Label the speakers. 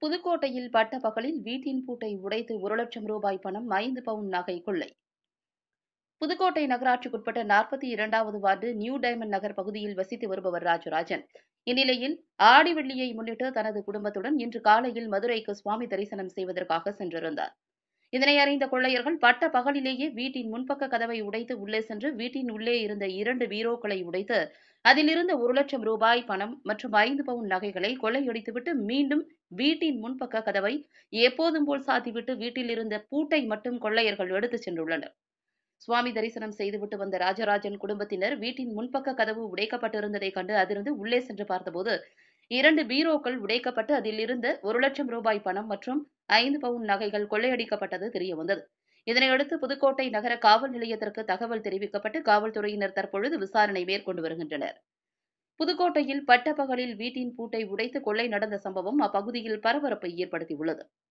Speaker 1: புதுக்கோட்டையில் பட்டப்பகலில் வீட்டின் பூட்டை உடைத்து ஒரு லட்சம் ரூபாய் பணம் ஐந்து பவுன் நகை கொள்ளை புதுக்கோட்டை நகராட்சிக்குட்பட்ட நாற்பத்தி இரண்டாவது வார்டு நியூ டைமண்ட் நகர் பகுதியில் வசித்து வருபவர் ராஜராஜன் இந்நிலையில் ஆடி வெள்ளியை முன்னிட்டு தனது குடும்பத்துடன் இன்று காலையில் மதுரைக்கு சுவாமி தரிசனம் செய்வதற்காக சென்றிருந்தார் இதனை அறிந்த கொள்ளையர்கள் பட்ட பகலிலேயே வீட்டின் முன்பக்க கதவை உடைத்து உள்ளே சென்று வீட்டின் உள்ளே இருந்த இரண்டு பீரோக்களை உடைத்து அதிலிருந்த ஒரு லட்சம் ரூபாய் பணம் மற்றும் ஐந்து பவுன் நகைகளை கொள்ளையடித்துவிட்டு மீண்டும் வீட்டின் முன்பக்க கதவை எப்போதும் போல் சாத்திவிட்டு வீட்டில் இருந்த பூட்டை மட்டும் கொள்ளையர்கள் எடுத்துச் சென்றுள்ளனர் சுவாமி தரிசனம் செய்துவிட்டு வந்த ராஜராஜன் குடும்பத்தினர் வீட்டின் முன்பக்க கதவு உடைக்கப்பட்டிருந்ததைக் கண்டு அதிலிருந்து உள்ளே சென்று பார்த்தபோது இரண்டு பீரோக்கள் உடைக்கப்பட்டு அதில் இருந்த ஒரு லட்சம் ரூபாய் பணம் மற்றும் ஐந்து பவுன் நகைகள் கொள்ளையடிக்கப்பட்டது தெரியவந்தது இதனையடுத்து புதுக்கோட்டை நகர காவல் நிலையத்திற்கு தகவல் தெரிவிக்கப்பட்டு காவல்துறையினர் தற்பொழுது விசாரணை மேற்கொண்டு வருகின்றனர் புதுக்கோட்டையில் பட்டப்பகலில் வீட்டின் பூட்டை உடைத்து கொள்ளை நடந்த சம்பவம் அப்பகுதியில் பரபரப்பை ஏற்படுத்தியுள்ளது